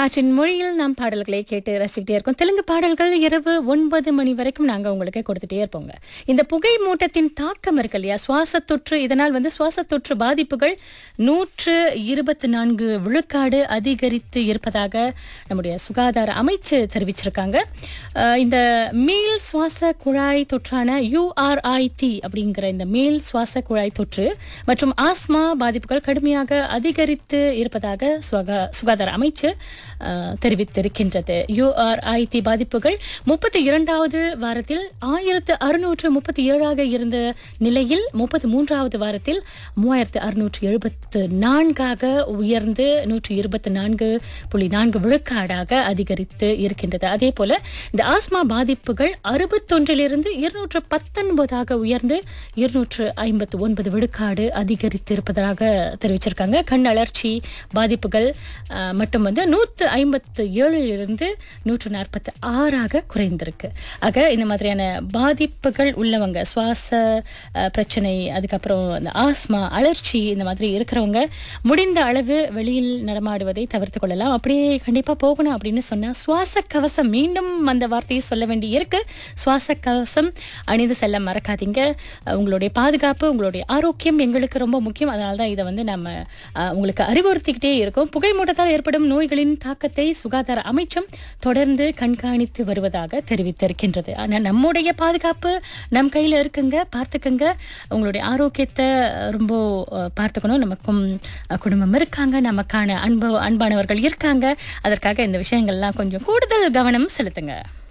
காற்றின் மொழியில் நாம் பாடல்களை கேட்டு ரசிக்கிட்டே இருக்கோம் தெலுங்கு பாடல்கள் இரவு ஒன்பது மணி வரைக்கும் நாங்க உங்களுக்கு கொடுத்துட்டே இருப்போங்க இந்த புகை மூட்டத்தின் தாக்கம் இருக்கு இல்லையா சுவாச தொற்று இதனால் வந்து சுவாச தொற்று பாதிப்புகள் நூற்று இருபத்தி நான்கு விழுக்காடு அதிகரித்து இருப்பதாக நம்முடைய சுகாதார அமைச்சு தெரிவிச்சிருக்காங்க அஹ், இந்த மேல் சுவாச குழாய் தொற்றான யூஆர்ஐடி அப்படிங்கிற இந்த மேல் சுவாச குழாய் தொற்று மற்றும் ஆஸ்மா பாதிப்புகள் கடுமையாக அதிகரித்து இருப்பதாக சுகா- சுகாதார அமைச்சு அஹ், தெரிவித்திருக்கின்றது யூஆர்ஐடி பாதிப்புகள் முப்பத்தி இரண்டாவது வாரத்தில் ஆயிரத்து அறுநூற்று முப்பத்தி ஏழாக இருந்த நிலையில் முப்பத்தி மூன்றாவது வாரத்தில் மூவாயிரத்து அறுநூற்று எழுபத்து நான்காக உயர்ந்து நூற்று இருபத்தி நான்கு புள்ளி நான்கு விழுக்காடாக அதிகரித்து இருக்கின்றது அதே போல இந்த ஆஸ்மா பாதிப்புகள் அறுபத்தொன்றிலிருந்து இருநூற்று பத்தொன்பதாக உயர்ந்து இருநூற்று ஐம்பத்து ஒன்பது விழுக்காடு அதிகரித்து இருப்பதாக தெரிவிச்சிருக்காங்க கண் அழற்சி பாதிப்புகள் அஹ், மட்டும் வந்து நூற்று ஐம்பத்து ஏழிலிருந்து நூற்று நாற்பத்தி ஆறாக குறைந்திருக்கு ஆக இந்த மாதிரியான பாதிப்புகள் உள்ளவங்க சுவாச அஹ், பிரச்சனை அதுக்கப்புறம் இந்த ஆஸ்மா அலர்ச்சி இந்த மாதிரி இருக்கிறவங்க முடிந்த அளவு வெளியில் நடமாடுவதை தவிர்த்து கொள்ளலாம் அப்படியே கண்டிப்பா போகணும் அப்படின்னு சொன்னா சுவாச கவசம் மீண்டும் அந்த வார்த்தையை சொல்ல வேண்டி இருக்கு சுவாச கவசம் அணிந்து செல்ல மறக்காதீங்க அஹ், உங்களுடைய பாதுகாப்பு உங்களுடைய ஆரோக்கியம் எங்களுக்கு ரொம்ப முக்கியம் அதனால தான் இதை வந்து நம்ம அஹ், உங்களுக்கு அறிவுறுத்திக்கிட்டே இருக்கோம் புகை மூட்டத்தால் ஏற்படும் நோய்களின் தாக்கத்தை சுகாதார அமைச்சம் தொடர்ந்து கண்காணித்து வருவதாக தெரிவித்திருக்கின்றது ஆனா நம்முடைய பாதுகாப்பு நம் கையில இருக்குங்க பார்த்துக்கங்க உங்களுடைய ஆரோக்கியத்தை ரொம்ப அஹ், பார்த்துக்கணும் நமக்கும் அஹ், குடும்பம் இருக்காங்க நமக்கான அன்பு அன்பானவர்கள் இருக்காங்க அதற்காக இந்த விஷயங்கள்லாம் கொஞ்சம் கூடுதல் கவனம் செலுத்துங்க